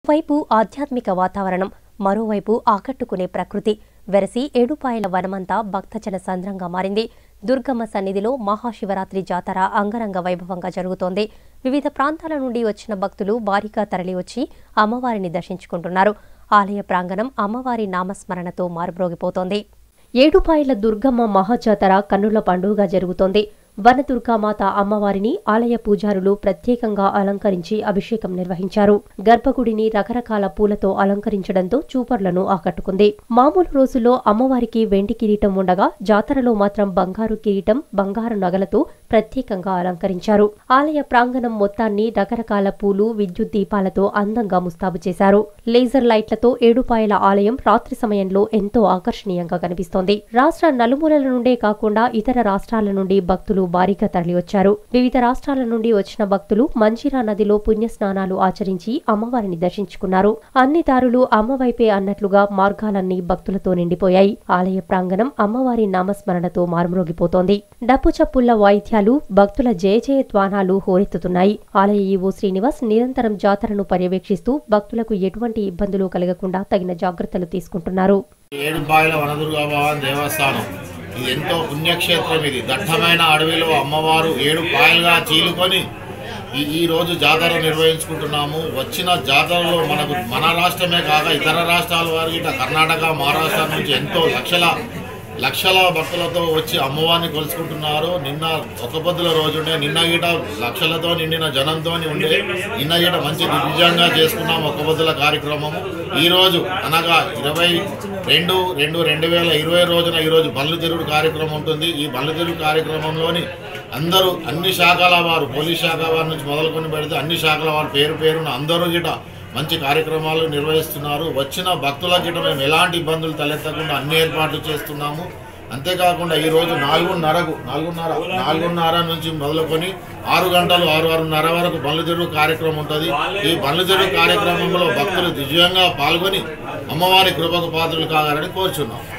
వైపు ఆధ్యాత్మిక వాతావరణం మరోవైపు ఆకట్టుకునే ప్రకృతి వెరసి ఏడుపాయల వనమంతా భక్తజన సంద్రంగా మారింది దుర్గమ్మ సన్నిధిలో మహాశివరాత్రి జాతర అంగరంగ వైభవంగా జరుగుతోంది వివిధ ప్రాంతాల నుండి వచ్చిన భక్తులు భారీగా తరలివచ్చి అమ్మవారిని దర్శించుకుంటున్నారు ఆలయ ప్రాంగణం అమ్మవారి నామస్మరణతో మారుమ్రోగిపోతోంది ఏడుపాయల దుర్గమ్మ మహాజాతర కన్నుల పండుగ జరుగుతోంది వనదుర్గామాత అమ్మవారిని ఆలయ పూజారులు ప్రత్యేకంగా అలంకరించి అభిషేకం నిర్వహించారు గర్భగుడిని రకరకాల పూలతో అలంకరించడంతో చూపర్లను ఆకట్టుకుంది మామూలు రోజుల్లో అమ్మవారికి వెండి కిరీటం ఉండగా జాతరలో మాత్రం బంగారు కిరీటం బంగారు నగలతో ప్రత్యేకంగా అలంకరించారు ఆలయ ప్రాంగణం మొత్తాన్ని రకరకాల పూలు విద్యుత్ దీపాలతో అందంగా ముస్తాబు చేశారు లేజర్ లైట్లతో ఏడుపాయల ఆలయం రాత్రి సమయంలో ఎంతో ఆకర్షణీయంగా కనిపిస్తోంది రాష్ట్ర నలుమూలల నుండే కాకుండా ఇతర రాష్ట్రాల నుండి భక్తులు భారీగా తరలివచ్చారు వివిధ రాష్ట్రాల నుండి వచ్చిన భక్తులు మంజీరా నదిలో పుణ్యస్నానాలు ఆచరించి అమ్మవారిని దర్శించుకున్నారు అన్ని దారులు అమ్మవైపే అన్నట్లుగా మార్గాలన్నీ భక్తులతో నిండిపోయాయి ఆలయ ప్రాంగణం అమ్మవారి నామస్మరణతో మారుమ్రోగిపోతోంది డప్పు చప్పుళ్ల వాయిద్యాలు భక్తుల జయ జయ ధ్వానాలు హోరెత్తుతున్నాయి ఆలయ ఈవో శ్రీనివాస్ నిరంతరం జాతరను పర్యవేక్షిస్తూ భక్తులకు ఎటువంటి ఇబ్బందులు కలగకుండా తగిన జాగ్రత్తలు తీసుకుంటున్నారు ఏడుపాయల వనదుర్గాభవన్ దేవస్థానం ఇది ఎంతో పుణ్యక్షేత్రం ఇది దట్టమైన అడవిలో అమ్మవారు ఏడు పాయలుగా చీలుకొని ఈ ఈ రోజు జాతర నిర్వహించుకుంటున్నాము వచ్చిన జాతరలో మనకు మన రాష్ట్రమే కాక ఇతర రాష్ట్రాల వారు ఇట కర్ణాటక మహారాష్ట్ర నుంచి ఎంతో లక్షల లక్షల భక్తులతో వచ్చి అమ్మవారిని కొలుసుకుంటున్నారు నిన్న ఒక పొద్దుల రోజు ఉండే నిన్న గీట లక్షలతో నిండిన జనంతో ఉండే నిన్న గీట మంచి దిగ్విజయంగా చేసుకున్నాం ఒక పొద్దుల కార్యక్రమము ఈ రోజు అనగా ఇరవై రెండు రెండు రెండు వేల ఇరవై రోజున ఈరోజు బళ్ళు తిరుగుడు కార్యక్రమం ఉంటుంది ఈ బళ్ళు తిరుగు కార్యక్రమంలోని అందరూ అన్ని శాఖల వారు పోలీస్ శాఖ వారి నుంచి మొదలుకొని పెడితే అన్ని శాఖల వారు పేరు పేరున అందరూ గిట మంచి కార్యక్రమాలు నిర్వహిస్తున్నారు వచ్చిన భక్తుల గిట మేము ఎలాంటి ఇబ్బందులు తలెత్తకుండా అన్ని ఏర్పాట్లు చేస్తున్నాము అంతేకాకుండా ఈ రోజు నాలుగున్నరకు నాలుగున్నర నాలుగున్నర నుంచి మొదలుకొని ఆరు గంటలు ఆరు ఆరున్నర వరకు బల్లుదెరువు కార్యక్రమం ఉంటుంది ఈ బల్లుదెరువు కార్యక్రమంలో భక్తులు దివ్యంగా పాల్గొని అమ్మవారి కృపకు పాత్రలు కావాలని కోరుచున్నాం